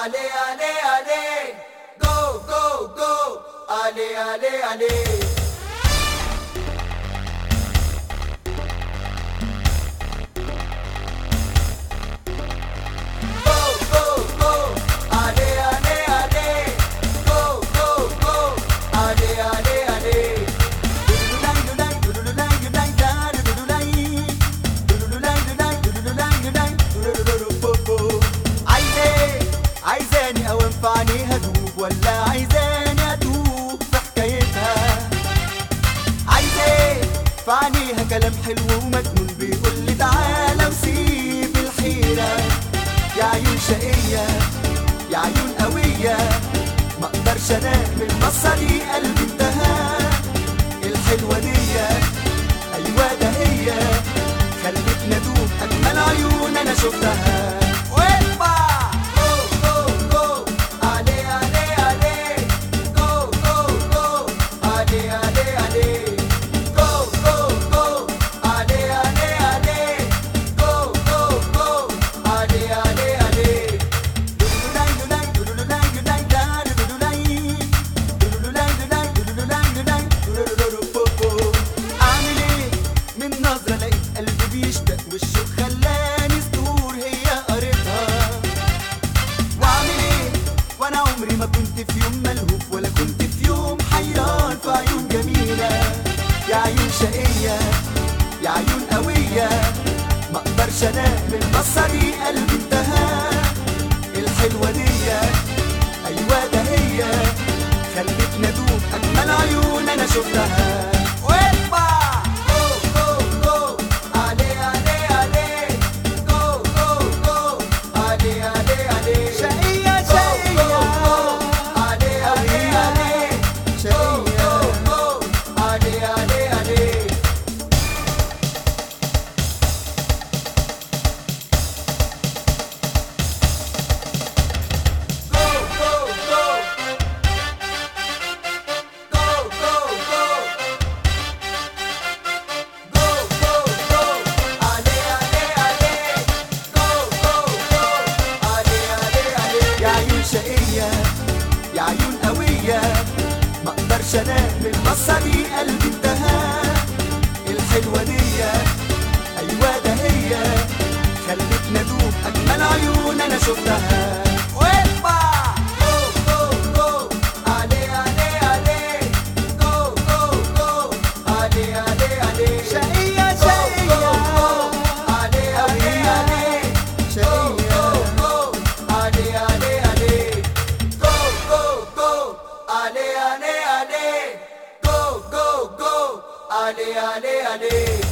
allez, allez, allez, go, go, go, allez, allez, allez. فعنيها كلام حلو ومجنون بيقول لي تعالى وسيب الحيرة يا عيون شقية يا عيون قوية ما اقدرش انام البصة دي قلبي انتهى الحلوة دي ايوه ده هي خلتنا ندوب اجمل عيون انا شفتها عمري ما كنت في يوم ملهوف ولا كنت في يوم حيران في عيون جميلة يا عيون شقية يا عيون قوية ما اقدرش انام من بصة دي قلبي انتهى الحلوة دي ايوه ده هي خلتني ادوب اجمل عيون انا شفتها يا عيون قوية ما اقدرش انام البصة دي قلبي انتهى الحلوة دي ايوه ده هي خلتني ادوب اجمل عيون انا شفتها allez, allez, allez.